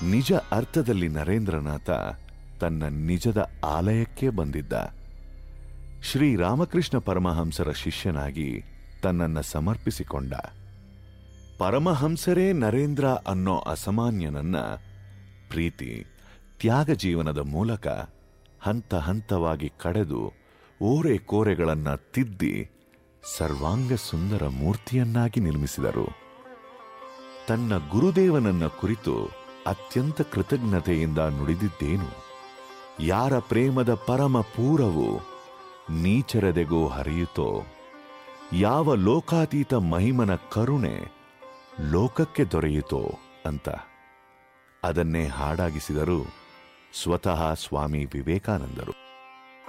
ನಿಜ ಅರ್ಥದಲ್ಲಿ ನರೇಂದ್ರನಾಥ ತನ್ನ ನಿಜದ ಆಲಯಕ್ಕೆ ಬಂದಿದ್ದ ಶ್ರೀ ರಾಮಕೃಷ್ಣ ಪರಮಹಂಸರ ಶಿಷ್ಯನಾಗಿ ತನ್ನನ್ನ ಸಮರ್ಪಿಸಿಕೊಂಡ ಪರಮಹಂಸರೇ ನರೇಂದ್ರ ಅನ್ನೋ ಅಸಾಮಾನ್ಯನನ್ನ ಪ್ರೀತಿ ತ್ಯಾಗ ಜೀವನದ ಮೂಲಕ ಹಂತ ಹಂತವಾಗಿ ಕಡೆದು ಓರೆ ಕೋರೆಗಳನ್ನ ತಿದ್ದಿ ಸರ್ವಾಂಗ ಸುಂದರ ಮೂರ್ತಿಯನ್ನಾಗಿ ನಿರ್ಮಿಸಿದರು ತನ್ನ ಗುರುದೇವನನ್ನ ಕುರಿತು ಅತ್ಯಂತ ಕೃತಜ್ಞತೆಯಿಂದ ನುಡಿದಿದ್ದೇನು ಯಾರ ಪ್ರೇಮದ ಪರಮ ಪೂರವು ನೀಚರದೆಗೂ ಹರಿಯುತ್ತೋ ಯಾವ ಲೋಕಾತೀತ ಮಹಿಮನ ಕರುಣೆ ಲೋಕಕ್ಕೆ ದೊರೆಯಿತೋ ಅಂತ ಅದನ್ನೇ ಹಾಡಾಗಿಸಿದರು ಸ್ವತಃ ಸ್ವಾಮಿ ವಿವೇಕಾನಂದರು